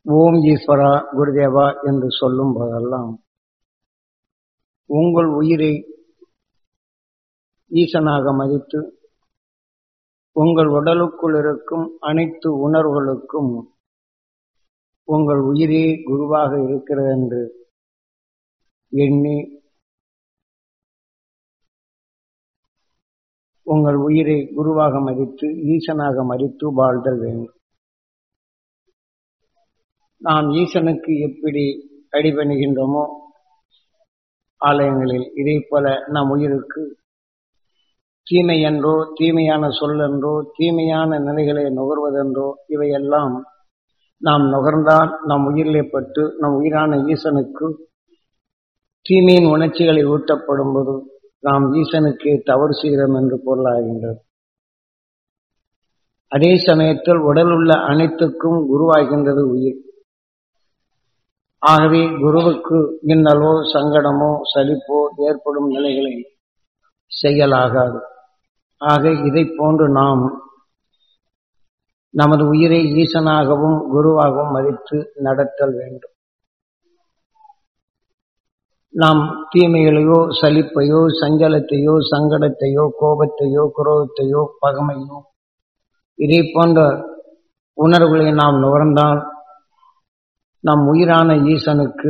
ஓம் ஈஸ்வரா குருதேவா என்று சொல்லும் போதெல்லாம் உங்கள் உயிரை ஈசனாக மதித்து உங்கள் உடலுக்குள் இருக்கும் அனைத்து உணர்வுகளுக்கும் உங்கள் உயிரே குருவாக இருக்கிறது என்று எண்ணி உங்கள் உயிரை குருவாக மதித்து ஈசனாக மதித்து வாழ்தல் வேண்டும் நாம் ஈசனுக்கு எப்படி அடிபணிகின்றோமோ ஆலயங்களில் இதே போல நம் உயிருக்கு தீமை என்றோ தீமையான சொல் என்றோ தீமையான நிலைகளை நுகர்வதென்றோ இவையெல்லாம் நாம் நுகர்ந்தால் நம் உயிரிலே பட்டு நம் உயிரான ஈசனுக்கு தீமையின் உணர்ச்சிகளை ஊட்டப்படும் போது நாம் ஈசனுக்கு தவறு செய்கிறோம் என்று பொருளாகின்றது அதே சமயத்தில் உடல் உள்ள அனைத்துக்கும் குருவாகின்றது உயிர் ஆகவே குருவுக்கு இன்னலோ சங்கடமோ சலிப்போ ஏற்படும் நிலைகளை செய்யலாகாது ஆக இதை போன்று நாம் நமது உயிரை ஈசனாகவும் குருவாகவும் மதித்து நடத்தல் வேண்டும் நாம் தீமைகளையோ சலிப்பையோ சஞ்சலத்தையோ சங்கடத்தையோ கோபத்தையோ குரோகத்தையோ பகமையோ இதே போன்ற உணர்வுகளை நாம் நுகர்ந்தால் நம் உயிரான ஈசனுக்கு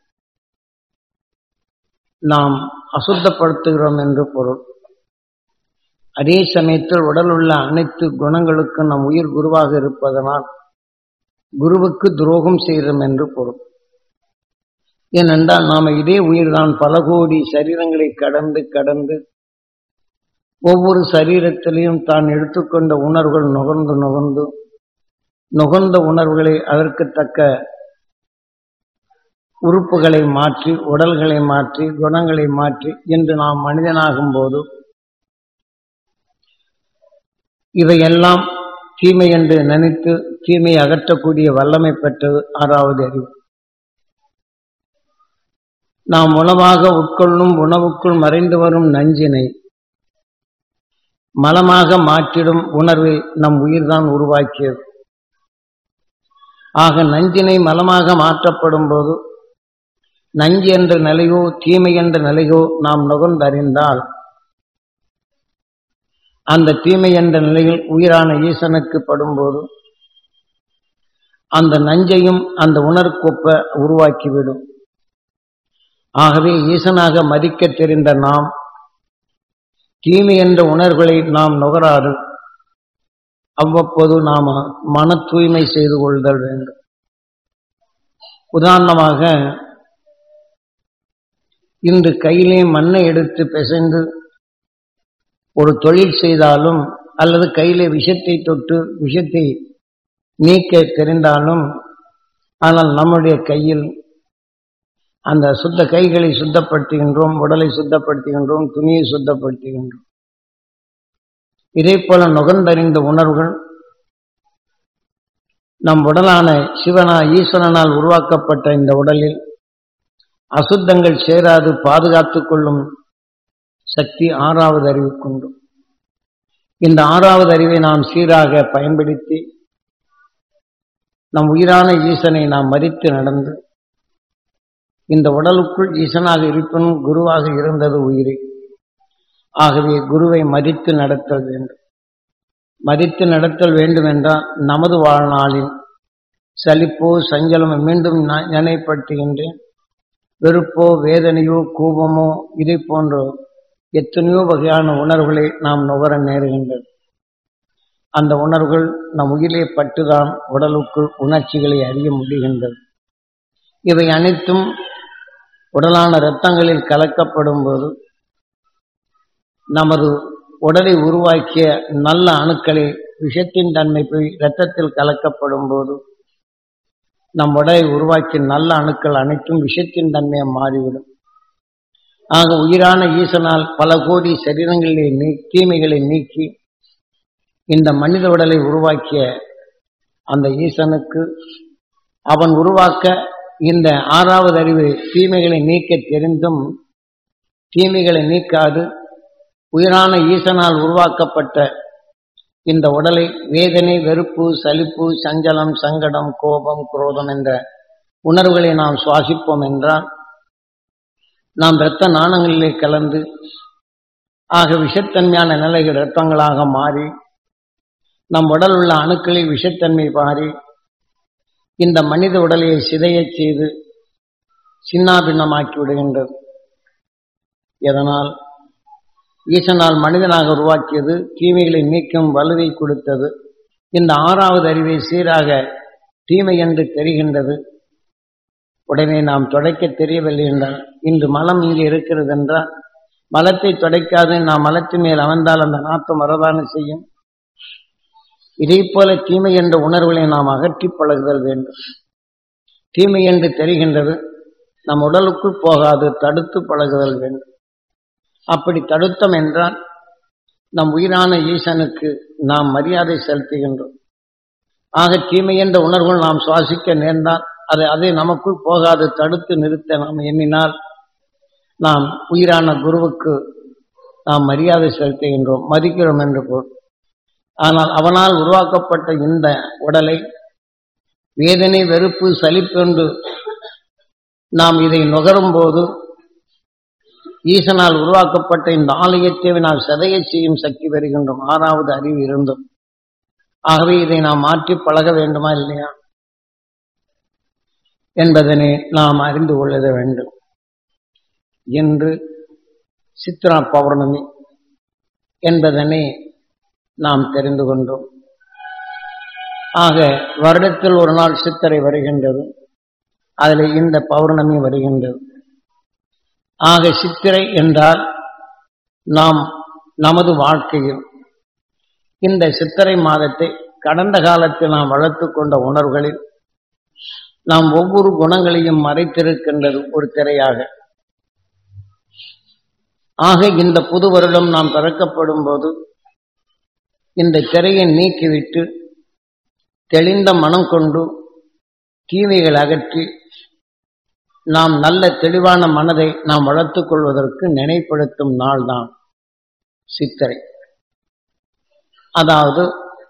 நாம் அசுத்தப்படுத்துகிறோம் என்று பொருள் அதே சமயத்தில் உடல் உள்ள அனைத்து குணங்களுக்கும் நம் உயிர் குருவாக இருப்பதனால் குருவுக்கு துரோகம் செய்கிறோம் என்று பொருள் ஏனென்றால் நாம இதே உயிர்தான் பல கோடி சரீரங்களை கடந்து கடந்து ஒவ்வொரு சரீரத்திலையும் தான் எடுத்துக்கொண்ட உணர்வுகள் நுகர்ந்து நுகர்ந்து நுகர்ந்த உணர்வுகளை அதற்கு தக்க உறுப்புகளை மாற்றி உடல்களை மாற்றி குணங்களை மாற்றி இன்று நாம் மனிதனாகும் போது இவையெல்லாம் தீமை என்று நினைத்து தீமை அகற்றக்கூடிய வல்லமை பெற்றது ஆறாவது அறிவு நாம் உணவாக உட்கொள்ளும் உணவுக்குள் மறைந்து வரும் நஞ்சினை மலமாக மாற்றிடும் உணர்வை நம் உயிர்தான் உருவாக்கியது ஆக நஞ்சினை மலமாக மாற்றப்படும் போது நஞ்சு என்ற நிலையோ தீமை என்ற நிலையோ நாம் நுகர்ந்தறிந்தால் அந்த தீமை என்ற நிலையில் உயிரான ஈசனுக்கு படும்போது அந்த நஞ்சையும் அந்த உணர்கொப்ப உருவாக்கிவிடும் ஆகவே ஈசனாக மதிக்க தெரிந்த நாம் தீமை என்ற உணர்வுகளை நாம் நுகராது அவ்வப்போது நாம மன தூய்மை செய்து கொள்தல் வேண்டும் உதாரணமாக இன்று கையிலே மண்ணை எடுத்து பிசைந்து ஒரு தொழில் செய்தாலும் அல்லது கையிலே விஷத்தை தொட்டு விஷத்தை நீக்க தெரிந்தாலும் ஆனால் நம்முடைய கையில் அந்த சுத்த கைகளை சுத்தப்படுத்துகின்றோம் உடலை சுத்தப்படுத்துகின்றோம் துணியை சுத்தப்படுத்துகின்றோம் இதே போல நுகர்ந்தறிந்த உணர்வுகள் நம் உடலான சிவனா ஈஸ்வரனால் உருவாக்கப்பட்ட இந்த உடலில் அசுத்தங்கள் சேராது பாதுகாத்துக் கொள்ளும் சக்தி ஆறாவது அறிவுக்குண்டு இந்த ஆறாவது அறிவை நாம் சீராக பயன்படுத்தி நம் உயிரான ஈசனை நாம் மதித்து நடந்து இந்த உடலுக்குள் ஈசனாக இருப்பினும் குருவாக இருந்தது உயிரை ஆகவே குருவை மதித்து நடத்தல் வேண்டும் மதித்து நடத்தல் வேண்டும் என்றால் நமது வாழ்நாளில் சலிப்போ சஞ்சலமோ மீண்டும் நினைப்படுத்துகின்றேன் வெறுப்போ வேதனையோ கோபமோ இதை போன்ற எத்தனையோ வகையான உணர்வுகளை நாம் நுகர நேருகின்றது அந்த உணர்வுகள் நம் உயிரை பட்டுதான் உடலுக்குள் உணர்ச்சிகளை அறிய முடிகின்றது இவை அனைத்தும் உடலான இரத்தங்களில் கலக்கப்படும் போது நமது உடலை உருவாக்கிய நல்ல அணுக்களை விஷத்தின் தன்மை போய் இரத்தத்தில் கலக்கப்படும் போது நம் உடலை உருவாக்கிய நல்ல அணுக்கள் அனைத்தும் விஷத்தின் தன்மையை மாறிவிடும் ஆக உயிரான ஈசனால் பல கோடி சரீரங்களிலே நீ தீமைகளை நீக்கி இந்த மனித உடலை உருவாக்கிய அந்த ஈசனுக்கு அவன் உருவாக்க இந்த ஆறாவது அறிவு தீமைகளை நீக்க தெரிந்தும் தீமைகளை நீக்காது உயிரான ஈசனால் உருவாக்கப்பட்ட இந்த உடலை வேதனை வெறுப்பு சலிப்பு சஞ்சலம் சங்கடம் கோபம் குரோதம் என்ற உணர்வுகளை நாம் சுவாசிப்போம் என்றால் நாம் இரத்த நாணங்களிலே கலந்து ஆக விஷத்தன்மையான நிலைகள் இரத்தங்களாக மாறி நம் உடல் உள்ள அணுக்களில் விஷத்தன்மை மாறி இந்த மனித உடலை சிதையச் செய்து சின்னாபின்னமாக்கி விடுகின்றது எதனால் ஈசனால் மனிதனாக உருவாக்கியது தீமைகளை நீக்கும் வலுவை கொடுத்தது இந்த ஆறாவது அறிவை சீராக தீமை என்று தெரிகின்றது உடனே நாம் துடைக்க தெரியவில்லை என்றால் இன்று மலம் இங்கே இருக்கிறது என்றால் மலத்தை துடைக்காது நாம் மலத்தின் மேல் அமர்ந்தால் அந்த நாத்தம் வரதான செய்யும் இதே போல தீமை என்ற உணர்வுகளை நாம் அகற்றி பழகுதல் வேண்டும் தீமை என்று தெரிகின்றது நம் உடலுக்குள் போகாது தடுத்து பழகுதல் வேண்டும் அப்படி தடுத்தோம் என்றால் நம் உயிரான ஈசனுக்கு நாம் மரியாதை செலுத்துகின்றோம் ஆக தீமை என்ற உணர்வுகள் நாம் சுவாசிக்க நேர்ந்தால் அதை அதை நமக்குள் போகாது தடுத்து நிறுத்த நாம் எண்ணினால் நாம் உயிரான குருவுக்கு நாம் மரியாதை செலுத்துகின்றோம் மதிக்கிறோம் என்று பொருள் ஆனால் அவனால் உருவாக்கப்பட்ட இந்த உடலை வேதனை வெறுப்பு சலிப்பென்று நாம் இதை நுகரும் போது ஈசனால் உருவாக்கப்பட்ட இந்த ஆலயத்தை நாம் சதைய செய்யும் சக்தி பெறுகின்றோம் ஆறாவது அறிவு இருந்தும் ஆகவே இதை நாம் மாற்றி பழக வேண்டுமா இல்லையா என்பதனை நாம் அறிந்து கொள்ள வேண்டும் என்று சித்ரா பௌர்ணமி என்பதனை நாம் தெரிந்து கொண்டோம் ஆக வருடத்தில் ஒரு நாள் சித்திரை வருகின்றது அதில் இந்த பௌர்ணமி வருகின்றது ஆக சித்திரை என்றால் நாம் நமது வாழ்க்கையில் இந்த சித்திரை மாதத்தை கடந்த காலத்தில் நாம் வளர்த்து கொண்ட உணர்வுகளில் நாம் ஒவ்வொரு குணங்களையும் மறைத்திருக்கின்றது ஒரு திரையாக ஆக இந்த புது வருடம் நாம் திறக்கப்படும் போது இந்த திரையை நீக்கிவிட்டு தெளிந்த மனம் கொண்டு தீமைகள் அகற்றி நாம் நல்ல தெளிவான மனதை நாம் வளர்த்துக் கொள்வதற்கு நினைப்படுத்தும் நாள்தான் சித்திரை அதாவது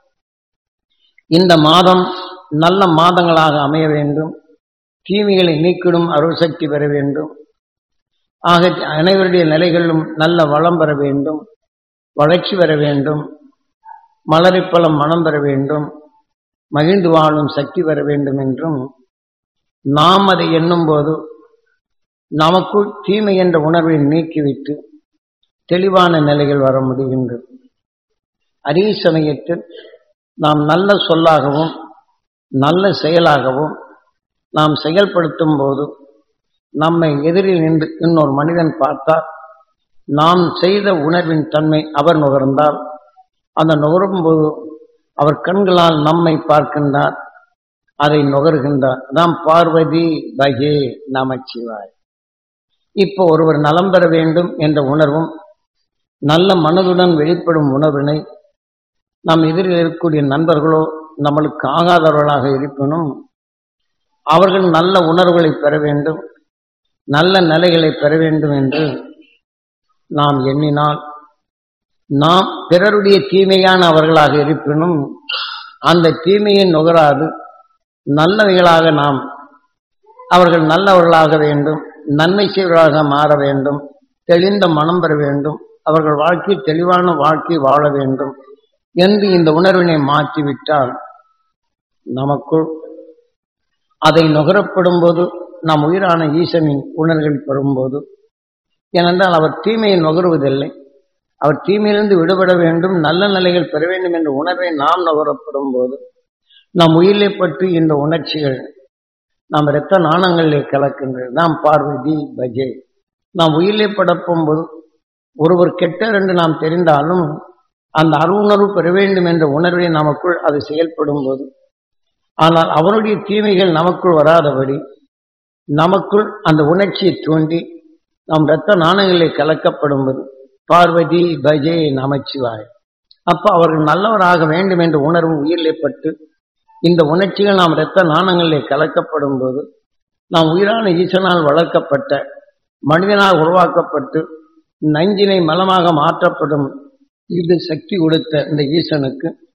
இந்த மாதம் நல்ல மாதங்களாக அமைய வேண்டும் தீமைகளை நீக்கிடும் அருள் சக்தி பெற வேண்டும் ஆக அனைவருடைய நிலைகளிலும் நல்ல வளம் பெற வேண்டும் வளர்ச்சி பெற வேண்டும் மலரிப்பழம் மனம் பெற வேண்டும் மகிழ்ந்து வாழும் சக்தி பெற வேண்டும் என்றும் நாம் அதை எண்ணும் போது நமக்குள் தீமை என்ற உணர்வை நீக்கிவிட்டு தெளிவான நிலைகள் வர முடிகின்றது அதே சமயத்தில் நாம் நல்ல சொல்லாகவும் நல்ல செயலாகவும் நாம் செயல்படுத்தும் போது நம்மை எதிரில் நின்று இன்னொரு மனிதன் பார்த்தால் நாம் செய்த உணர்வின் தன்மை அவர் நுகர்ந்தால் அந்த நுகரும் போது அவர் கண்களால் நம்மை பார்க்கின்றார் அதை நுகர்கின்றார் நாம் பார்வதி பகே நமச்சிவாய் இப்போ ஒருவர் நலம் பெற வேண்டும் என்ற உணர்வும் நல்ல மனதுடன் வெளிப்படும் உணர்வினை நம் எதிரில் இருக்கக்கூடிய நண்பர்களோ நம்மளுக்கு ஆகாதவர்களாக இருப்பினும் அவர்கள் நல்ல உணர்வுகளை பெற வேண்டும் நல்ல நிலைகளை பெற வேண்டும் என்று நாம் எண்ணினால் நாம் பிறருடைய தீமையான அவர்களாக இருப்பினும் அந்த தீமையை நுகராது நல்லவைகளாக நாம் அவர்கள் நல்லவர்களாக வேண்டும் நன்மை செய்வர்களாக மாற வேண்டும் தெளிந்த மனம் பெற வேண்டும் அவர்கள் வாழ்க்கை தெளிவான வாழ்க்கை வாழ வேண்டும் என்று இந்த உணர்வினை மாற்றிவிட்டால் நமக்குள் அதை நுகரப்படும் போது நாம் உயிரான ஈசனின் உணர்வுகள் பெறும்போது ஏனென்றால் அவர் தீமையை நுகருவதில்லை அவர் தீமையிலிருந்து விடுபட வேண்டும் நல்ல நிலைகள் பெற வேண்டும் என்ற உணர்வை நாம் நுகரப்படும் போது நம் உயிரை பற்றி இந்த உணர்ச்சிகள் நாம் இரத்த நாணங்களிலே கலக்கின்றது நாம் பார்வதி பஜே நாம் உயிரிலே படப்பும் போது ஒருவர் கெட்டர் என்று நாம் தெரிந்தாலும் அந்த அருணர்வு பெற வேண்டும் என்ற உணர்வை நமக்குள் அது செயல்படும் போது ஆனால் அவனுடைய தீமைகள் நமக்குள் வராதபடி நமக்குள் அந்த உணர்ச்சியை தூண்டி நம் இரத்த நாணயங்களில் கலக்கப்படும் போது பார்வதி பஜே நமச்சிவாய் அப்ப அவர்கள் நல்லவராக வேண்டும் என்ற உணர்வு உயிரிலே பட்டு இந்த உணர்ச்சிகள் நாம் இரத்த நாணங்களிலே கலக்கப்படும் போது நாம் உயிரான ஈசனால் வளர்க்கப்பட்ட மனிதனால் உருவாக்கப்பட்டு நஞ்சினை மலமாக மாற்றப்படும் இது சக்தி கொடுத்த இந்த ஈசனுக்கு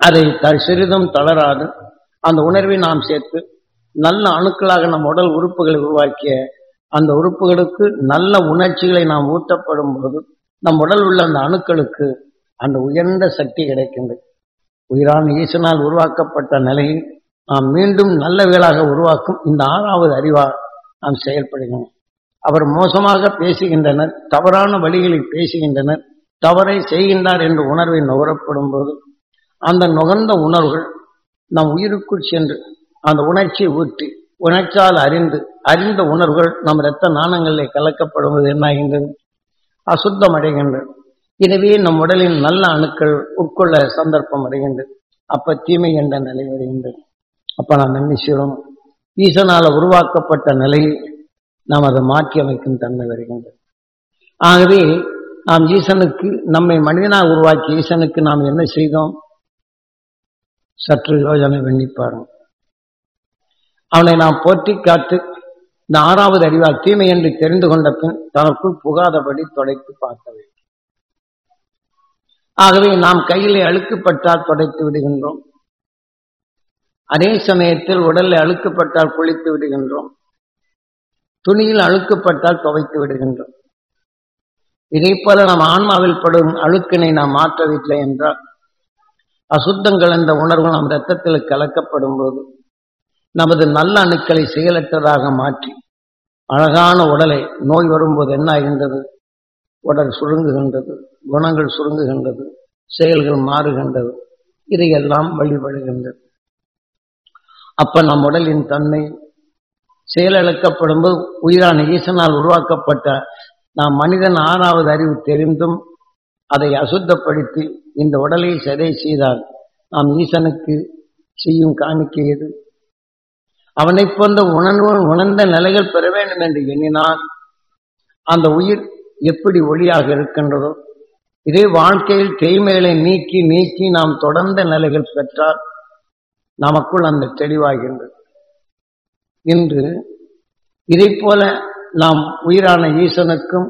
அதை த- சிறிதும் தளராது அந்த உணர்வை நாம் சேர்த்து நல்ல அணுக்களாக நம் உடல் உறுப்புகளை உருவாக்கிய அந்த உறுப்புகளுக்கு நல்ல உணர்ச்சிகளை நாம் ஊட்டப்படும் போது நம் உடல் உள்ள அந்த அணுக்களுக்கு அந்த உயர்ந்த சக்தி கிடைக்கின்றது உயிரான ஈசனால் உருவாக்கப்பட்ட நிலையில் நாம் மீண்டும் நல்ல வேளாக உருவாக்கும் இந்த ஆறாவது அறிவா நாம் செயல்படுகிறோம் அவர் மோசமாக பேசுகின்றனர் தவறான வழிகளில் பேசுகின்றனர் தவறை செய்கின்றார் என்ற உணர்வை நுகரப்படும் போது அந்த நுகர்ந்த உணர்வுகள் நம் உயிருக்குள் சென்று அந்த உணர்ச்சியை ஊற்றி உணர்ச்சால் அறிந்து அறிந்த உணர்வுகள் நம் இரத்த நாணங்களில் கலக்கப்படுவது என்னாகின்றது அசுத்தம் அடைகின்றது எனவே நம் உடலின் நல்ல அணுக்கள் உட்கொள்ள சந்தர்ப்பம் அடைகின்றது அப்ப தீமை என்ற நிலை வருகின்றது அப்ப நாம் என்ன செய்யணும் ஈசனால உருவாக்கப்பட்ட நிலையில் நாம் அதை மாற்றி அமைக்கும் தன்மை வருகின்றது ஆகவே நாம் ஈசனுக்கு நம்மை மனிதனாக உருவாக்கிய ஈசனுக்கு நாம் என்ன செய்தோம் சற்று யோசனை பண்ணி பாருங்க அவனை நாம் போற்றி காத்து இந்த ஆறாவது அறிவால் தீமை என்று தெரிந்து கொண்ட பின் தனக்குள் புகாதபடி தொலைத்து பார்க்க வேண்டும் ஆகவே நாம் கையிலே அழுக்குப்பட்டால் தொடைத்து விடுகின்றோம் அதே சமயத்தில் உடலில் அழுக்குப்பட்டால் குளித்து விடுகின்றோம் துணியில் அழுக்குப்பட்டால் துவைத்து விடுகின்றோம் இதே போல நம் ஆன்மாவில் படும் அழுக்கினை நாம் மாற்றவில்லை என்றால் அசுத்தம் கலந்த உணர்வு நம் இரத்தத்தில் கலக்கப்படும் போது நமது நல்ல அணுக்களை செயலற்றதாக மாற்றி அழகான உடலை நோய் வரும்போது என்ன ஆகின்றது உடல் சுருங்குகின்றது குணங்கள் சுருங்குகின்றது செயல்கள் மாறுகின்றது இதையெல்லாம் வழிபடுகின்றது அப்ப நம் உடலின் தன்மை செயலிழக்கப்படும் போது உயிரான ஈசனால் உருவாக்கப்பட்ட நாம் மனிதன் ஆறாவது அறிவு தெரிந்தும் அதை அசுத்தப்படுத்தி இந்த உடலை சதை செய்தால் நாம் ஈசனுக்கு செய்யும் காணிக்கை எது அவனைப் போன்ற உணர்வு உணர்ந்த நிலைகள் பெற வேண்டும் என்று எண்ணினால் அந்த உயிர் எப்படி ஒளியாக இருக்கின்றதோ இதே வாழ்க்கையில் தேய்மைகளை நீக்கி நீக்கி நாம் தொடர்ந்த நிலைகள் பெற்றால் நமக்குள் அந்த தெளிவாகின்றது இன்று இதை போல நாம் உயிரான ஈசனுக்கும்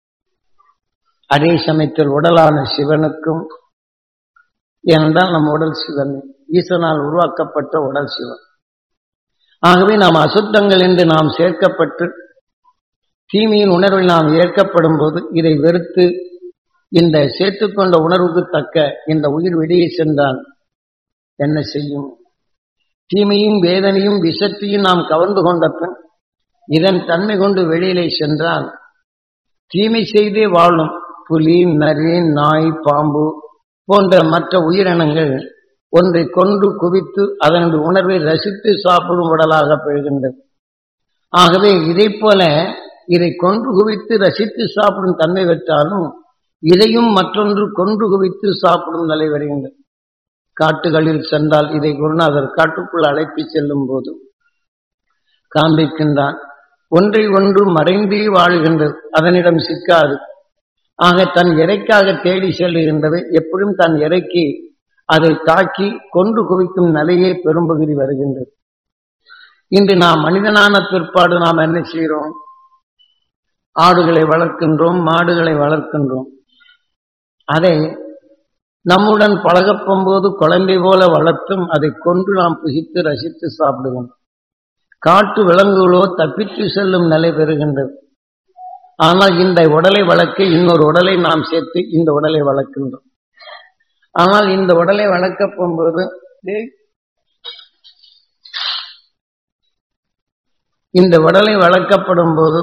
அதே சமயத்தில் உடலான சிவனுக்கும் ஏனென்றால் நம் உடல் சிவன் ஈசனால் உருவாக்கப்பட்ட உடல் சிவன் ஆகவே நாம் அசுத்தங்கள் என்று நாம் சேர்க்கப்பட்டு தீமையின் உணர்வில் நாம் ஏற்கப்படும் போது இதை வெறுத்து இந்த சேர்த்துக்கொண்ட உணர்வுக்கு தக்க இந்த உயிர் வெளியே சென்றால் என்ன செய்யும் தீமையும் வேதனையும் விஷத்தையும் நாம் கவர்ந்து கொண்ட பின் இதன் தன்மை கொண்டு வெளியிலே சென்றால் தீமை செய்தே வாழும் புலி நரி நாய் பாம்பு போன்ற மற்ற உயிரினங்கள் ஒன்றை கொண்டு குவித்து அதனுடைய உணர்வை ரசித்து சாப்பிடும் உடலாக பெறுகின்றது ஆகவே இதை போல இதை கொன்று குவித்து ரசித்து சாப்பிடும் தன்மை பெற்றாலும் இதையும் மற்றொன்று கொன்று குவித்து சாப்பிடும் நிலை வருகின்றது காட்டுகளில் சென்றால் இதை குருநாதர் காட்டுக்குள் அழைத்து செல்லும் போது காண்பிக்கின்றான் ஒன்றை ஒன்று மறைந்தே வாழ்கின்றது அதனிடம் சிக்காது ஆக தன் இறைக்காக தேடி செல்லுகின்றது எப்படியும் தன் இறைக்கு அதை தாக்கி கொண்டு குவிக்கும் நிலையே பெரும்பகுதி வருகின்றது இன்று நாம் மனிதனான பிற்பாடு நாம் என்ன செய்கிறோம் ஆடுகளை வளர்க்கின்றோம் மாடுகளை வளர்க்கின்றோம் அதை நம்முடன் பழகப்போம் போது குழந்தை போல வளர்த்தும் அதை கொண்டு நாம் புசித்து ரசித்து சாப்பிடுவோம் காட்டு விலங்குகளோ தப்பித்து செல்லும் நிலை பெறுகின்றது ஆனால் இந்த உடலை வளர்க்க இன்னொரு உடலை நாம் சேர்த்து இந்த உடலை வளர்க்கின்றோம் ஆனால் இந்த உடலை வளர்க்க போகும்போது டேய், இந்த உடலை வளர்க்கப்படும் போது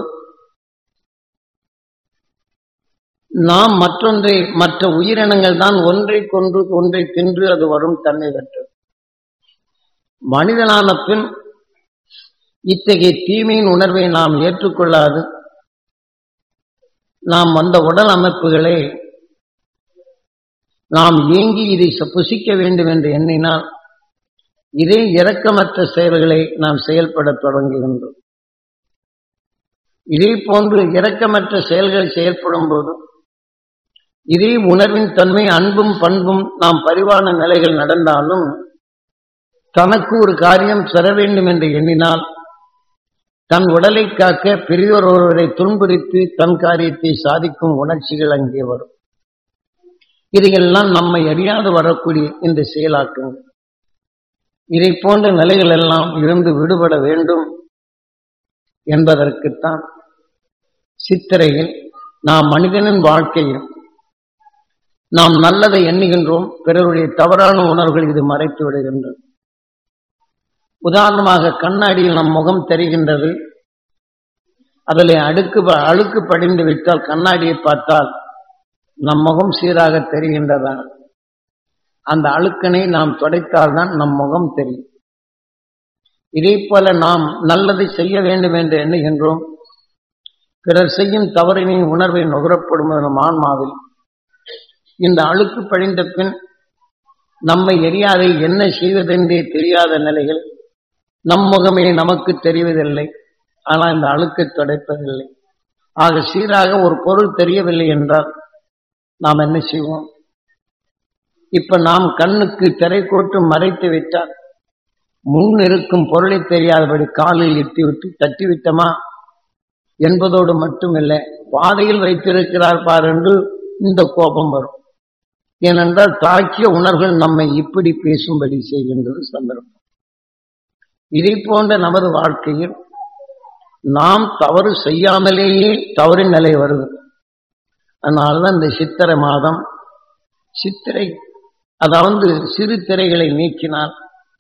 நாம் மற்றொன்றை மற்ற உயிரினங்கள் தான் ஒன்றை கொன்று ஒன்றை தின்று அது வரும் தன்மை பெற்றது மனிதனான பின் இத்தகைய தீமையின் உணர்வை நாம் ஏற்றுக்கொள்ளாது நாம் அந்த உடல் அமைப்புகளை நாம் ஏங்கி இதை ச- புசிக்க வேண்டும் என்று எண்ணினால் இதே இரக்கமற்ற செயல்களை நாம் செயல்பட தொடங்குகின்றோம் இதே போன்று இரக்கமற்ற செயல்கள் செயல்படும் போது இதே உணர்வின் தன்மை அன்பும் பண்பும் நாம் பரிவான நிலைகள் நடந்தாலும் தனக்கு ஒரு காரியம் பெற வேண்டும் என்று எண்ணினால் தன் உடலை காக்க பெரியோர் ஒருவரை துன்புறுத்தி தன் காரியத்தை சாதிக்கும் உணர்ச்சிகள் அங்கே வரும் இதையெல்லாம் நம்மை அறியாது வரக்கூடிய இந்த செயலாக்கங்கள் இதை போன்ற நிலைகள் எல்லாம் இருந்து விடுபட வேண்டும் என்பதற்குத்தான் சித்திரையில் நாம் மனிதனின் வாழ்க்கையில் நாம் நல்லதை எண்ணுகின்றோம் பிறருடைய தவறான உணர்வுகள் இது மறைத்து விடுகின்றது உதாரணமாக கண்ணாடியில் நம் முகம் தெரிகின்றது அதில் அடுக்கு அழுக்கு படிந்து விட்டால் கண்ணாடியை பார்த்தால் நம் முகம் சீராக தெரிகின்றதா அந்த அழுக்கனை நாம் துடைத்தால்தான் நம் முகம் தெரியும் இதே போல நாம் நல்லதை செய்ய வேண்டும் என்று எண்ணுகின்றோம் பிறர் செய்யும் தவறினை உணர்வை நுகரப்படும் நம் ஆன்மாவில் இந்த அழுக்கு படிந்த பின் நம்மை எரியாதை என்ன செய்வதென்றே தெரியாத நிலைகள் நம் முகமே நமக்கு தெரிவதில்லை ஆனால் இந்த அழுக்கை துடைப்பதில்லை ஆக சீராக ஒரு பொருள் தெரியவில்லை என்றால் நாம் என்ன செய்வோம் இப்ப நாம் கண்ணுக்கு திரை கோட்டு மறைத்து விட்டால் முன் இருக்கும் பொருளை தெரியாதபடி காலில் இட்டு விட்டு தட்டி விட்டமா என்பதோடு மட்டுமில்லை பாதையில் வைத்திருக்கிறார் பார் என்று இந்த கோபம் வரும் ஏனென்றால் தாக்கிய உணர்வுகள் நம்மை இப்படி பேசும்படி செய்கின்றது சந்தர்ப்பம் இதை போன்ற நமது வாழ்க்கையில் நாம் தவறு செய்யாமலேயே தவறின் நிலை வருது அதனால்தான் இந்த சித்திரை மாதம் சித்திரை அதாவது சிறு திரைகளை நீக்கினால்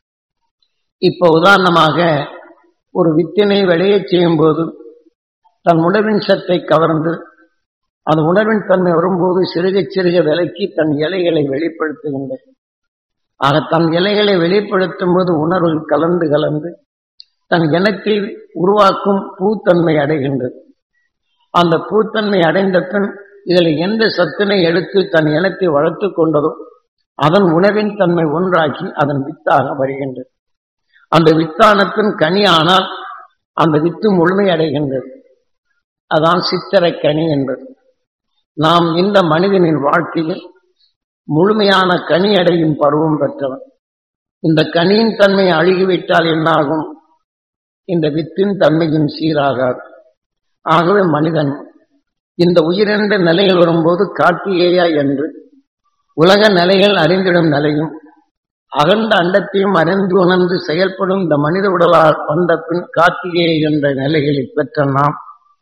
இப்ப உதாரணமாக ஒரு வித்தினை விளையச் செய்யும் போது தன் உணர்வின் சத்தை கவர்ந்து அந்த உணர்வின் தன்மை வரும்போது சிறுக சிறுக விலக்கி தன் இலைகளை வெளிப்படுத்துகின்றது ஆக தன் இலைகளை வெளிப்படுத்தும் போது உணர்வுகள் கலந்து கலந்து தன் இனத்தை உருவாக்கும் பூத்தன்மை அடைகின்றது அந்த பூத்தன்மை அடைந்த பின் இதில் எந்த சத்தினை எடுத்து தன் இனத்தை வளர்த்து கொண்டதோ அதன் உணவின் தன்மை ஒன்றாக்கி அதன் வித்தாக வருகின்றது அந்த வித்தானத்தின் கனி ஆனால் அந்த வித்து முழுமை அடைகின்றது அதான் சித்திரை கனி என்பது நாம் இந்த மனிதனின் வாழ்க்கையில் முழுமையான கனி அடையும் பருவம் பெற்றவன் இந்த கனியின் தன்மை அழுகிவிட்டால் என்னாகும் இந்த வித்தின் தன்மையும் சீராகாது ஆகவே மனிதன் இந்த உயிரென்ற நிலைகள் வரும்போது கார்த்திகேயா என்று உலக நிலைகள் அறிந்திடும் நிலையும் அகண்ட அண்டத்தையும் அறிந்து உணர்ந்து செயல்படும் இந்த மனித உடலால் வந்த பின் கார்த்திகேய என்ற நிலைகளை பெற்ற நாம்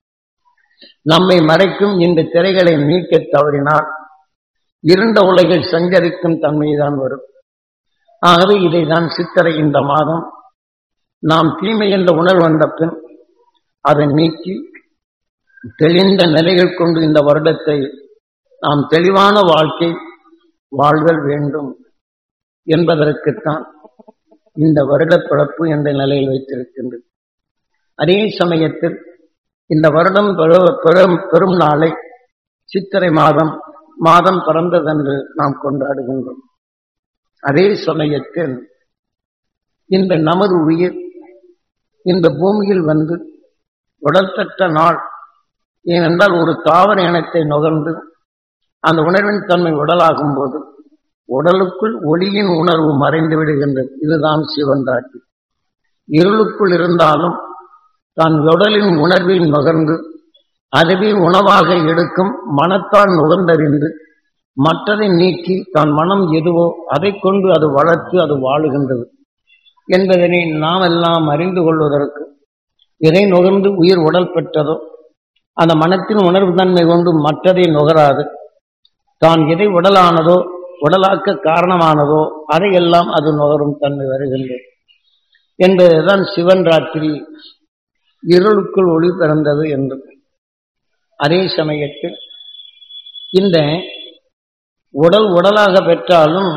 நம்மை மறைக்கும் இந்த திரைகளை நீக்க தவறினால் இருண்ட உலகில் சஞ்சரிக்கும் தன்மைதான் வரும் ஆகவே இதைதான் சித்திரை இந்த மாதம் நாம் தீமை என்ற உணர்வு வந்த பின் அதை நீக்கி தெளிந்த நிலைகள் கொண்டு இந்த வருடத்தை நாம் தெளிவான வாழ்க்கை வாழ்தல் வேண்டும் என்பதற்குத்தான் இந்த வருட பிறப்பு என்ற நிலையில் வைத்திருக்கின்றது அதே சமயத்தில் இந்த வருடம் பெறும் பெரும் நாளை சித்திரை மாதம் மாதம் பிறந்ததென்று நாம் கொண்டாடுகின்றோம் அதே சமயத்தில் இந்த நமது உயிர் இந்த பூமியில் வந்து உடல்பெற்ற நாள் ஏனென்றால் ஒரு தாவர இனத்தை நுகர்ந்து அந்த உணர்வின் தன்மை உடலாகும் போது உடலுக்குள் ஒளியின் உணர்வு மறைந்து விடுகின்றது இதுதான் சிவன் ராட்டி இருளுக்குள் இருந்தாலும் தான் உடலின் உணர்வில் நுகர்ந்து அதுவே உணவாக எடுக்கும் மனத்தால் நுகர்ந்தறிந்து மற்றதை நீக்கி தான் மனம் எதுவோ அதை கொண்டு அது வளர்த்து அது வாழுகின்றது என்பதனை நாம் எல்லாம் அறிந்து கொள்வதற்கு எதை நுகர்ந்து உயிர் உடல் பெற்றதோ அந்த மனத்தின் உணர்வு தன்மை கொண்டு மற்றதை நுகராது தான் எதை உடலானதோ உடலாக்க காரணமானதோ அதையெல்லாம் அது நுகரும் தன்மை வருகின்றது என்பதுதான் சிவன் ராத்திரி இருளுக்குள் ஒளி பிறந்தது என்று அதே சமயத்தில் இந்த உடல் உடலாக பெற்றாலும்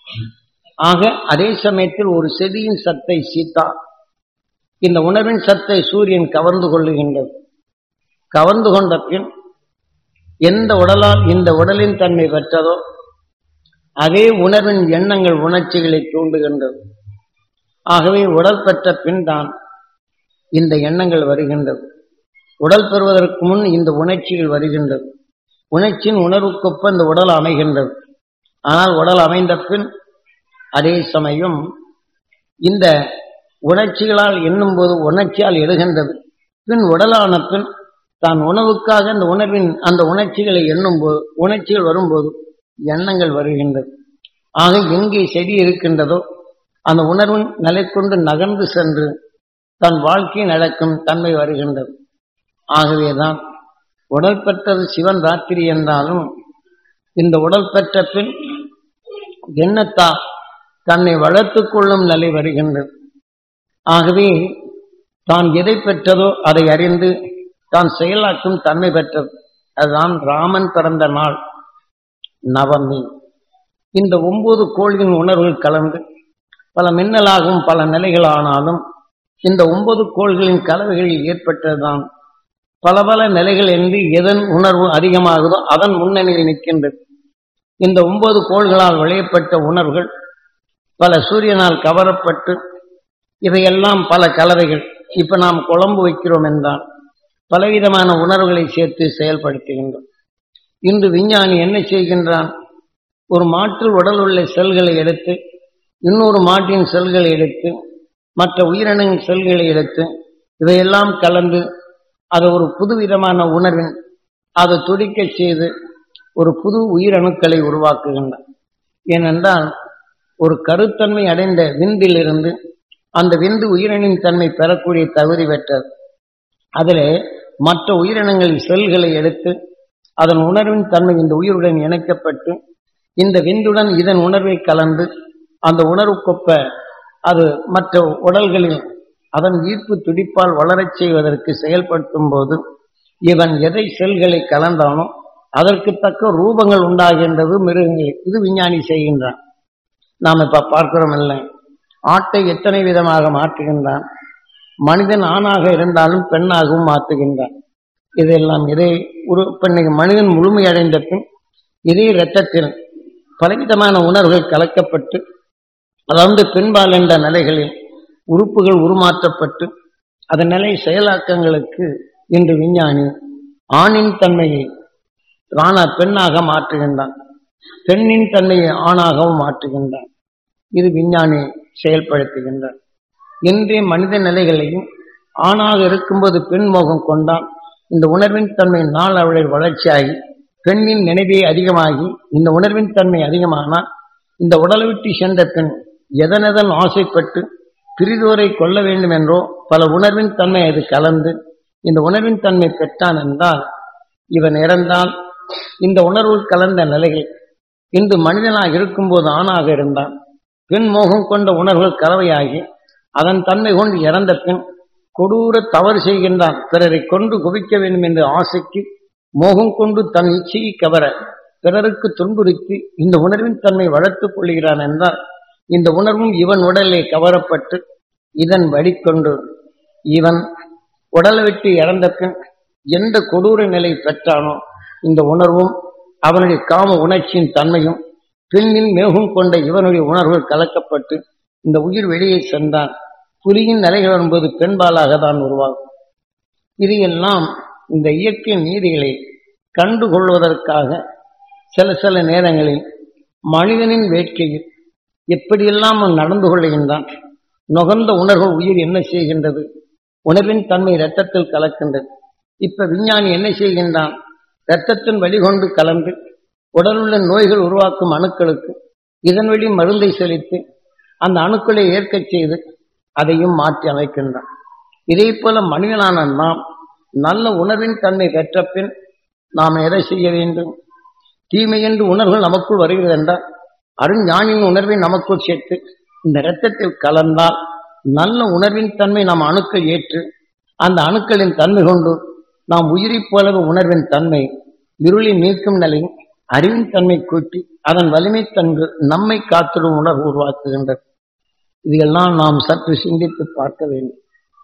ஆக அதே சமயத்தில் ஒரு செடியின் சத்தை சீத்தா இந்த உணர்வின் சத்தை சூரியன் கவர்ந்து கொள்ளுகின்றது கவர்ந்து கொண்ட பின் எந்த உடலால் இந்த உடலின் தன்மை பெற்றதோ அதே உணர்வின் எண்ணங்கள் உணர்ச்சிகளை தூண்டுகின்றது ஆகவே உடல் பெற்ற பின் தான் இந்த எண்ணங்கள் வருகின்றது உடல் பெறுவதற்கு முன் இந்த உணர்ச்சிகள் வருகின்றது உணர்ச்சியின் உணர்வுக்கொப்ப இந்த உடல் அமைகின்றது ஆனால் உடல் அமைந்த பின் அதே சமயம் இந்த உணர்ச்சிகளால் எண்ணும்போது உணர்ச்சியால் எழுகின்றது பின் உடலான பின் தான் உணவுக்காக அந்த உணர்வின் அந்த உணர்ச்சிகளை எண்ணும்போது உணர்ச்சிகள் வரும்போது எண்ணங்கள் வருகின்றது ஆக எங்கே செடி இருக்கின்றதோ அந்த உணர்வின் நிலை கொண்டு நகர்ந்து சென்று தன் வாழ்க்கை நடக்கும் தன்மை வருகின்றது ஆகவேதான் உடல் பெற்றது சிவன் ராத்திரி என்றாலும் இந்த உடல் பெற்ற பின் எண்ணத்தா தன்னை வளர்த்துக் கொள்ளும் நிலை வருகின்றது ஆகவே தான் எதை பெற்றதோ அதை அறிந்து தான் செயலாக்கும் தன்மை பெற்றது அதுதான் ராமன் பிறந்த நாள் நவமி இந்த ஒன்பது கோள்களின் உணர்வுகள் கலந்து பல மின்னலாகவும் பல நிலைகள் ஆனாலும் இந்த ஒன்பது கோள்களின் கலவைகளில் ஏற்பட்டதுதான் பல பல நிலைகள் என்று எதன் உணர்வு அதிகமாகுதோ அதன் முன்னணியில் நிற்கின்றது இந்த ஒன்பது கோள்களால் விளையப்பட்ட உணர்வுகள் பல சூரியனால் கவரப்பட்டு இவையெல்லாம் பல கலவைகள் இப்ப நாம் குழம்பு வைக்கிறோம் என்றால் பலவிதமான உணர்வுகளை சேர்த்து செயல்படுத்துகின்றோம் இன்று விஞ்ஞானி என்ன செய்கின்றான் ஒரு மாற்றில் உடல் உள்ள செல்களை எடுத்து இன்னொரு மாட்டின் செல்களை எடுத்து மற்ற உயிரினங்களின் செல்களை எடுத்து இதையெல்லாம் கலந்து அதை ஒரு புதுவிதமான உணர்வின் அதை துடிக்க செய்து ஒரு புது உயிரணுக்களை உருவாக்குகின்றான் ஏனென்றால் ஒரு கருத்தன்மை அடைந்த விந்திலிருந்து அந்த விந்து உயிரணின் தன்மை பெறக்கூடிய தகுதி பெற்றது அதிலே மற்ற உயிரினங்களின் செல்களை எடுத்து அதன் உணர்வின் தன்மை இந்த உயிருடன் இணைக்கப்பட்டு இந்த விந்துடன் இதன் உணர்வை கலந்து அந்த உணர்வுக்கொப்ப அது மற்ற உடல்களில் அதன் ஈர்ப்பு துடிப்பால் வளரச் செய்வதற்கு செயல்படுத்தும் போது இவன் எதை செல்களை கலந்தானோ அதற்கு தக்க ரூபங்கள் உண்டாகின்றது மிருகங்கள் இது விஞ்ஞானி செய்கின்றான் நாம் இப்ப பார்க்கிறோம் இல்லை ஆட்டை எத்தனை விதமாக மாற்றுகின்றான் மனிதன் ஆணாக இருந்தாலும் பெண்ணாகவும் மாற்றுகின்றான் இதெல்லாம் இதை ஒரு பெண்ணுக்கு மனிதன் முழுமையடைந்த பின் இதே இரத்தத்தில் பலவிதமான உணர்வுகள் கலக்கப்பட்டு அதாவது பெண்பால் என்ற நிலைகளில் உறுப்புகள் உருமாற்றப்பட்டு அதன் நிலை செயலாக்கங்களுக்கு இன்று விஞ்ஞானி ஆணின் தன்மையை ஆனா பெண்ணாக மாற்றுகின்றான் பெண்ணின் தன்மையை ஆணாகவும் மாற்றுகின்றான் இது விஞ்ஞானி செயல்படுத்துகின்றான் இன்றைய மனித நிலைகளையும் ஆணாக இருக்கும்போது பெண் மோகம் கொண்டான் இந்த உணர்வின் தன்மை நாள் அவளில் வளர்ச்சியாகி பெண்ணின் நினைவே அதிகமாகி இந்த உணர்வின் தன்மை அதிகமானால் இந்த உடலை விட்டு சென்ற பெண் எதனெதன் ஆசைப்பட்டு பிரிதோரை கொள்ள வேண்டும் என்றோ பல உணர்வின் தன்மை அது கலந்து இந்த உணர்வின் தன்மை பெற்றான் என்றால் இவன் இறந்தால் இந்த உணர்வு கலந்த நிலைகள் இன்று மனிதனாக இருக்கும்போது ஆணாக இருந்தான் பெண் மோகம் கொண்ட உணர்வுகள் கலவையாகி அதன் தன்மை கொண்டு இறந்த பின் கொடூர தவறு செய்கின்றான் பிறரை கொண்டு குவிக்க வேண்டும் என்ற ஆசைக்கு மோகம் கொண்டு தன் இச்சையை கவர பிறருக்கு துன்புறுத்தி இந்த உணர்வின் தன்மை வளர்த்துக் கொள்கிறான் என்றால் இந்த உணர்வும் இவன் உடலே கவரப்பட்டு இதன் வழிகொண்டு இவன் உடலை விட்டு இறந்த பின் எந்த கொடூர நிலை பெற்றானோ இந்த உணர்வும் அவனுடைய காம உணர்ச்சியின் தன்மையும் பெண்ணின் மேகம் கொண்ட இவனுடைய உணர்வுகள் கலக்கப்பட்டு இந்த உயிர் வெளியே சென்றான் புலியின் நிலைகள் வரும்போது பெண்பாலாக தான் உருவாகும் இது எல்லாம் இந்த இயற்கை நீதிகளை கண்டுகொள்வதற்காக சில சில நேரங்களில் மனிதனின் வேட்கையில் எப்படியெல்லாம் அவன் நடந்து கொள்கின்றான் நுகர்ந்த உணர்வு உயிர் என்ன செய்கின்றது உணர்வின் தன்மை இரத்தத்தில் கலக்கின்றது இப்ப விஞ்ஞானி என்ன செய்கின்றான் இரத்தத்தின் வழிகொண்டு கலந்து உடலுள்ள நோய்கள் உருவாக்கும் அணுக்களுக்கு இதன் வழி மருந்தை செலுத்தி அந்த அணுக்களை ஏற்கச் செய்து அதையும் மாற்றி அமைக்கின்றான் இதே போல மனிதனான நாம் நல்ல உணர்வின் தன்மை பெற்ற பின் நாம் எதை செய்ய வேண்டும் தீமை என்று உணர்வுகள் நமக்குள் வருகிறது என்றால் அருஞானின் உணர்வை நமக்குள் சேர்த்து இந்த இரத்தத்தில் கலந்தால் நல்ல உணர்வின் தன்மை நாம் அணுக்கள் ஏற்று அந்த அணுக்களின் தன்மை கொண்டு நாம் உயிரைப் போலவே உணர்வின் தன்மை இருளை நீக்கும் நிலையும் அறிவின் தன்மை கூட்டி அதன் வலிமை தன்று நம்மை காத்திடும் உணர்வு உருவாக்குகின்றது இதையெல்லாம் நாம் சற்று சிந்தித்து பார்க்க வேண்டும்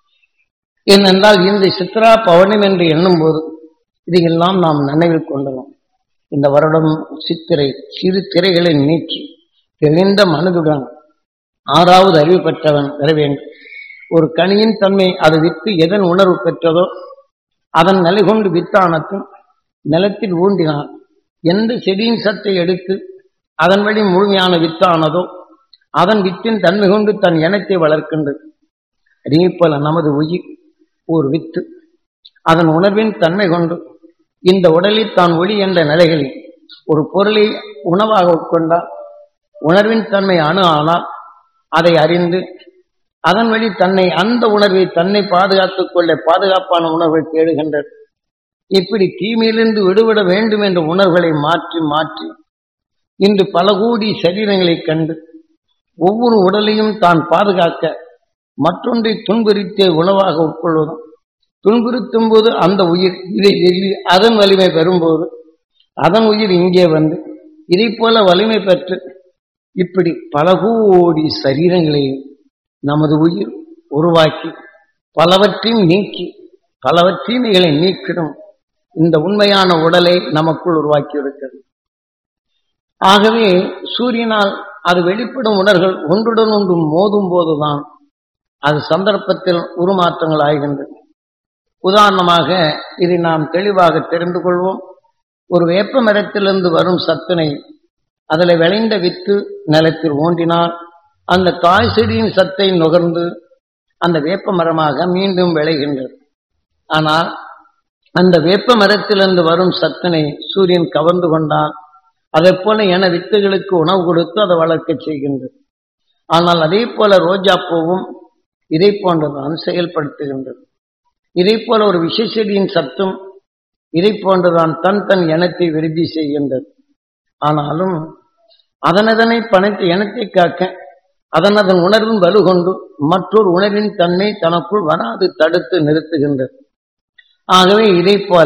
ஏனென்றால் இந்த சித்ரா பௌர்ணமி என்று எண்ணும் போது இதையெல்லாம் நாம் நினைவில் கொள்ளலாம் இந்த வருடம் சித்திரை சிறு திரைகளை நீக்கி தெளிந்த மனதுடன் ஆறாவது அறிவு பெற்றவன் பெற வேண்டும் ஒரு கனியின் தன்மை அது வித்து எதன் உணர்வு பெற்றதோ அதன் நிலை கொண்டு வித்தானத்தும் நிலத்தில் ஊண்டினான் எந்த செடியின் சத்தை எடுத்து அதன் வழி முழுமையான வித்தானதோ அதன் வித்தின் தன்மை கொண்டு தன் இனத்தை வளர்க்கின்றது அதே போல நமது உயிர் ஒரு வித்து அதன் உணர்வின் தன்மை கொண்டு இந்த உடலில் தான் ஒளி என்ற நிலைகளில் ஒரு பொருளை உணவாக உட்கொண்டால் உணர்வின் தன்மை அணு ஆனால் அதை அறிந்து அதன் வழி தன்னை அந்த உணர்வை தன்னை பாதுகாத்துக் கொள்ள பாதுகாப்பான உணர்வை தேடுகின்றது இப்படி தீமையிலிருந்து விடுபட வேண்டும் என்ற உணர்வுகளை மாற்றி மாற்றி இன்று பல கோடி சரீரங்களைக் கண்டு ஒவ்வொரு உடலையும் தான் பாதுகாக்க மற்றொன்றை துன்புறுத்தே உணவாக உட்கொள்வதும் துன்புறுத்தும் போது அந்த உயிர் இதை எள்ளி அதன் வலிமை பெறும்போது அதன் உயிர் இங்கே வந்து இதை போல வலிமை பெற்று இப்படி பல கோடி சரீரங்களை நமது உயிர் உருவாக்கி பலவற்றையும் நீக்கி பலவற்றீமைகளை நீக்கிடும் இந்த உண்மையான உடலை நமக்குள் உருவாக்கி இருக்கிறது ஆகவே சூரியனால் அது வெளிப்படும் உணர்கள் ஒன்றுடன் ஒன்று மோதும் போதுதான் அது சந்தர்ப்பத்தில் உருமாற்றங்கள் ஆகின்றது உதாரணமாக இதை நாம் தெளிவாக தெரிந்து கொள்வோம் ஒரு வேப்ப மரத்திலிருந்து வரும் சத்தினை அதில் விளைந்த வித்து நிலத்தில் ஊன்றினால் அந்த தாய் செடியின் சத்தை நுகர்ந்து அந்த வேப்ப மரமாக மீண்டும் விளைகின்றது ஆனால் அந்த வேப்ப மரத்திலிருந்து வரும் சத்தினை சூரியன் கவர்ந்து கொண்டால் அதை போல என வித்துகளுக்கு உணவு கொடுத்து அதை வளர்க்க செய்கின்றது ஆனால் அதே போல ரோஜா பூவும் இதை போன்றுதான் செயல்படுத்துகின்றது இதை போல ஒரு விஷசெடியின் சத்தும் இதை போன்றுதான் தன் தன் இனத்தை விருத்தி செய்கின்றது ஆனாலும் அதனதனை பணத்தை இனத்தை காக்க அதன் அதன் உணர்வின் வலுகொண்டு மற்றொரு உணர்வின் தன்மை தனக்குள் வராது தடுத்து நிறுத்துகின்றது ஆகவே இதை போல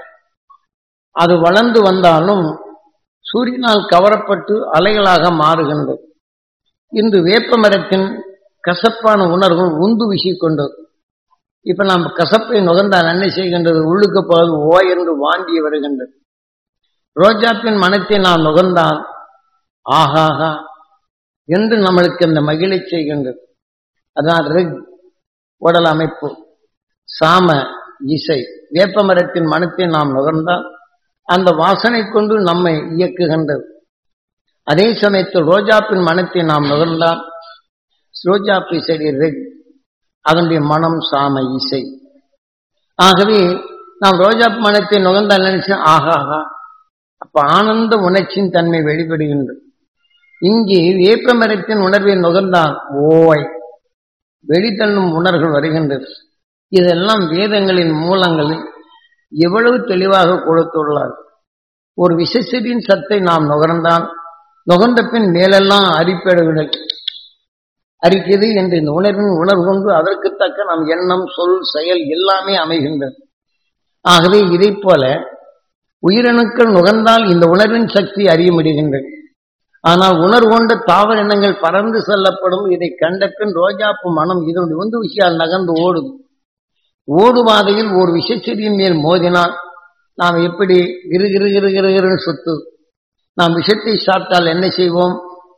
அது வளர்ந்து வந்தாலும் சூரியனால் கவரப்பட்டு அலைகளாக மாறுகின்றது இன்று வேப்ப மரத்தின் கசப்பான உணர்வு உந்து வீசிக்கொண்டது இப்ப நாம் கசப்பை நுகர்ந்தால் என்ன செய்கின்றது உள்ளுக்கு போது ஓ என்று வாங்கி வருகின்றது ரோஜாப்பின் மனத்தை நாம் நுகர்ந்தால் ஆஹாஹா என்று நம்மளுக்கு அந்த மகிழை செய்கின்றது அதான் ரிக் உடல் அமைப்பு சாம இசை வேப்ப மரத்தின் மனத்தை நாம் நுகர்ந்தால் அந்த வாசனை கொண்டு நம்மை இயக்குகின்றது அதே சமயத்தில் ரோஜாப்பின் மனத்தை நாம் நுகர்ந்தால் ரோஜாப்பி செடி ரெக் அதனுடைய மனம் சாம இசை ஆகவே நாம் ரோஜாப்பு மனத்தை நுகர்ந்தால் நினைச்சு ஆகாஹா அப்ப ஆனந்த உணர்ச்சியின் தன்மை வெளிப்படுகின்றது இங்கே வேப்ப மரத்தின் உணர்வை நுகர்ந்தால் ஓய் வெளித்தள்ளும் உணர்வுகள் வருகின்றது இதெல்லாம் வேதங்களின் மூலங்களில் எவ்வளவு தெளிவாக கொடுத்துள்ளார் ஒரு விசைச்செடியின் சத்தை நாம் நுகர்ந்தால் நுகர்ந்த பின் மேலெல்லாம் அரிப்பேடுகள் அரிக்கிறது என்று இந்த உணர்வின் உணர்வு கொண்டு அதற்கு தக்க நம் எண்ணம் சொல் செயல் எல்லாமே அமைகின்றது ஆகவே இதை போல உயிரணுக்கள் நுகர்ந்தால் இந்த உணர்வின் சக்தி அறிய முடிகின்றது ஆனால் உணர்வு கொண்ட தாவர எண்ணங்கள் பறந்து செல்லப்படும் இதை கண்ட பின் ரோஜாப்பு மனம் இதனுடைய உந்து விஷயால் நகர்ந்து ஓடுது ஓடுபாதையில் ஒரு விஷச்செடியின் மேல் மோதினால் நாம் எப்படி கிரு கிரு கிரு கிருன்னு சுத்து நாம் விஷத்தை சாப்பிட்டால் என்ன செய்வோம்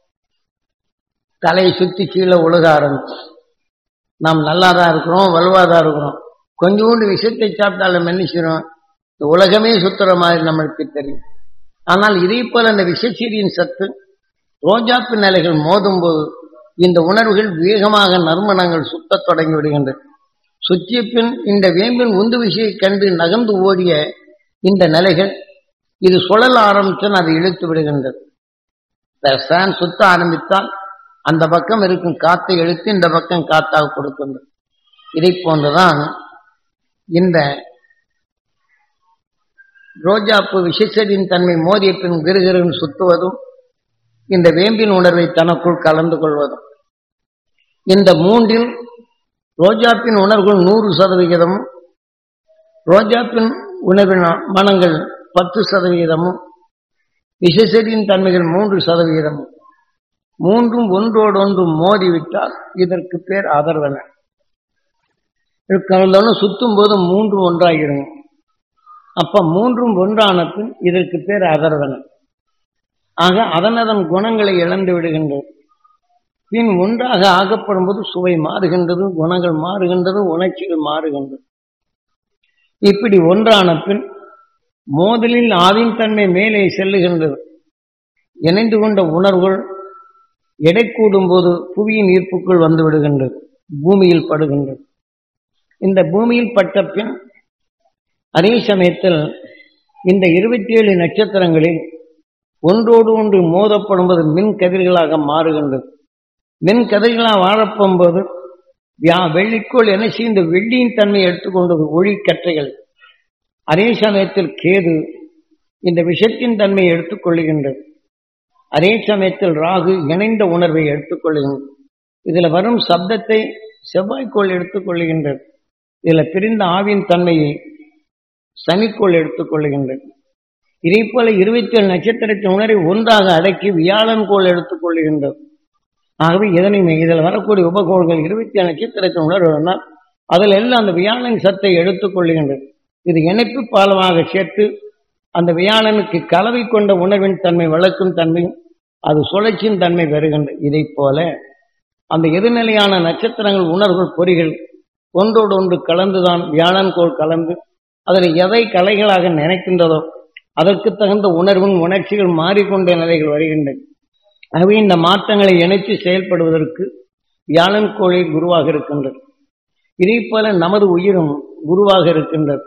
தலையை சுத்தி கீழே உலக ஆரம்பிச்சு நாம் நல்லா தான் இருக்கிறோம் வலுவாக தான் இருக்கிறோம் கொஞ்சோண்டு விஷத்தை சாப்பிட்டாலும் என்ன செய்யறோம் இந்த உலகமே சுத்துற மாதிரி நம்மளுக்கு தெரியும் ஆனால் இதே போல அந்த விஷச்செடியின் சத்து ரோஜாப்பு நிலைகள் மோதும் போது இந்த உணர்வுகள் வேகமாக நறுமணங்கள் சுத்தத் தொடங்கி விடுகின்றன சுற்றிய பின் இந்த வேம்பின் உந்து விசையை கண்டு நகர்ந்து ஓடிய இந்த நிலைகள் இது சுழல ஆரம்பிச்சு அதை இழுத்து விடுகின்றது ஃபேன் சுத்த ஆரம்பித்தால் அந்த பக்கம் இருக்கும் காத்தை இழுத்து இந்த பக்கம் காத்தாக கொடுக்கின்றது இதை போன்றுதான் இந்த ரோஜாப்பு விஷச்செடியின் தன்மை மோதிய பின் கிருகிருன்னு சுத்துவதும் இந்த வேம்பின் உணர்வை தனக்குள் கலந்து கொள்வதும் இந்த மூன்றில் ரோஜாப்பின் உணர்வுகள் நூறு சதவிகிதமும் ரோஜாப்பின் உணர்வின் மனங்கள் பத்து சதவிகிதமும் விஷசெடியின் தன்மைகள் மூன்று சதவிகிதமும் மூன்றும் ஒன்றோடொன்று மோதிவிட்டால் இதற்கு பேர் அதர்வன கலந்தோன்னு சுத்தும் போது மூன்றும் ஒன்றாகிடுங்க அப்ப மூன்றும் ஒன்றான பின் இதற்கு பேர் அதர்வன ஆக அதனதன் குணங்களை இழந்து விடுகின்றது பின் ஒன்றாக ஆகப்படும் போது சுவை மாறுகின்றது குணங்கள் மாறுகின்றது உணர்ச்சிகள் மாறுகின்றது இப்படி ஒன்றான பின் மோதலில் ஆவின் தன்மை மேலே செல்லுகின்றது இணைந்து கொண்ட உணர்வுகள் எடை கூடும் போது புவியின் ஈர்ப்புக்குள் வந்து விடுகின்றது பூமியில் படுகின்றது இந்த பூமியில் பட்ட பின் அதே சமயத்தில் இந்த இருபத்தி ஏழு நட்சத்திரங்களில் ஒன்றோடு ஒன்று மோதப்படும்போது மின் கதிர்களாக மாறுகின்றது மின் கதிர்களாக வாழப்போகும்போது யா வெள்ளிக்கோள் என்ன செய்யும் இந்த வெள்ளியின் தன்மையை எடுத்துக்கொண்டது ஒளிக்கற்றைகள் அதே சமயத்தில் கேது இந்த விஷத்தின் தன்மையை எடுத்துக்கொள்ளுகின்றது அதே சமயத்தில் ராகு இணைந்த உணர்வை எடுத்துக்கொள்ளுகின்றது இதுல வரும் சப்தத்தை செவ்வாய்க்கோள் எடுத்துக்கொள்ளுகின்றது இதுல பிரிந்த ஆவின் தன்மையை சனிக்கோள் எடுத்துக்கொள்ளுகின்றது இதே போல இருபத்தி ஏழு நட்சத்திரத்தின் உணரை ஒன்றாக அடக்கி வியாழன் கோள் எடுத்துக்கொள்ளுகின்றது ஆகவே இதனையுமே இதில் வரக்கூடிய உபகோள்கள் இருபத்தி ஏழு நட்சத்திரத்தின் உணர்வுனால் அதில் எல்லாம் அந்த வியாழன் சத்தை எடுத்துக்கொள்ளுகின்றது இது இணைப்பு பாலமாக சேர்த்து அந்த வியாழனுக்கு கலவை கொண்ட உணர்வின் தன்மை வளர்க்கும் தன்மையும் அது சுழற்சியின் தன்மை பெறுகின்றது இதை போல அந்த எதிர்நிலையான நட்சத்திரங்கள் உணர்வுகள் பொறிகள் ஒன்றோடு ஒன்று கலந்துதான் வியாழன் கோள் கலந்து அதில் எதை கலைகளாக நினைக்கின்றதோ அதற்கு தகுந்த உணர்வும் உணர்ச்சிகள் மாறிக்கொண்ட நிலைகள் வருகின்றன ஆகவே இந்த மாற்றங்களை இணைத்து செயல்படுவதற்கு வியாழன் கோளை குருவாக இருக்கின்றது இதே போல நமது உயிரும் குருவாக இருக்கின்றது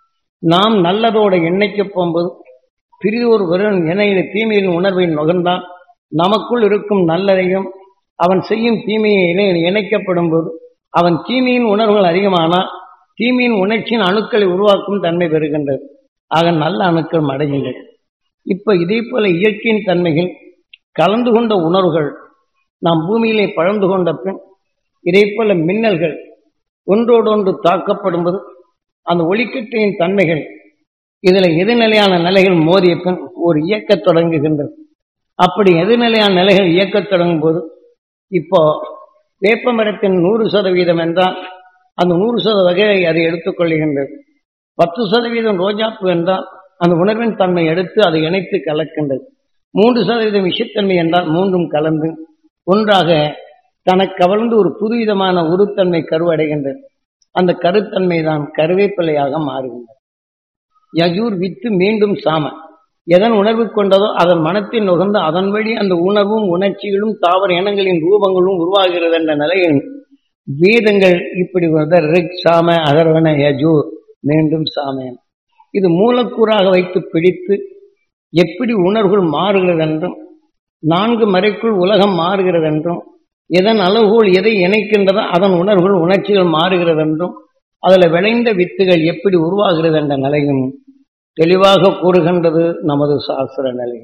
நாம் நல்லதோட எண்ணெய்க்கு போகும்போது பிரிதொரு வெறும் இணையில தீமையின் உணர்வை நுகர்ந்தான் நமக்குள் இருக்கும் நல்லதையும் அவன் செய்யும் தீமையை இணை இணைக்கப்படும் போது அவன் தீமையின் உணர்வுகள் அதிகமானால் தீமையின் உணர்ச்சியின் அணுக்களை உருவாக்கும் தன்மை பெறுகின்றது ஆக நல்ல அணுக்கள் அடைகின்றது இப்ப இதே போல இயற்கையின் தன்மைகள் கலந்து கொண்ட உணர்வுகள் நாம் பூமியிலே பழந்து கொண்ட பின் இதே போல மின்னல்கள் ஒன்றோடொன்று தாக்கப்படும்போது அந்த ஒளிக்கட்டையின் தன்மைகள் இதுல எதிர்நிலையான நிலைகள் மோதிய பின் ஒரு இயக்கத் தொடங்குகின்றது அப்படி எதிர்நிலையான நிலைகள் இயக்கத் தொடங்கும் போது இப்போ வேப்ப மரத்தின் நூறு சதவீதம் என்றால் அந்த நூறு சத வகையை அதை எடுத்துக்கொள்கின்றது பத்து சதவீதம் ரோஜாப்பு என்றால் அந்த உணர்வின் தன்மை எடுத்து அதை இணைத்து கலக்கின்றது மூன்று சதவீதம் விஷத்தன்மை என்றால் மூன்றும் கலந்து ஒன்றாக தனக்கு கவர்ந்து ஒரு புதுவிதமான உருத்தன்மை கருவடைகின்றது அந்த கருத்தன்மை தான் கருவேப்பிலையாக மாறுகின்றது யஜூர் வித்து மீண்டும் சாம எதன் உணர்வு கொண்டதோ அதன் மனத்தில் நுகர்ந்து அதன் வழி அந்த உணர்வும் உணர்ச்சிகளும் தாவர இனங்களின் ரூபங்களும் உருவாகிறது என்ற நிலையில் வேதங்கள் இப்படி ரிக் சாம அகர்வன யஜூர் மீண்டும் சாமேன் இது மூலக்கூறாக வைத்து பிடித்து எப்படி உணர்வுகள் மாறுகிறது என்றும் நான்கு மறைக்குள் உலகம் மாறுகிறது என்றும் எதன் அளவுகோல் எதை இணைக்கின்றதோ அதன் உணர்வுகள் உணர்ச்சிகள் மாறுகிறது என்றும் அதில் விளைந்த வித்துகள் எப்படி உருவாகிறது என்ற நிலையும் தெளிவாக கூறுகின்றது நமது சாஸ்திர நிலை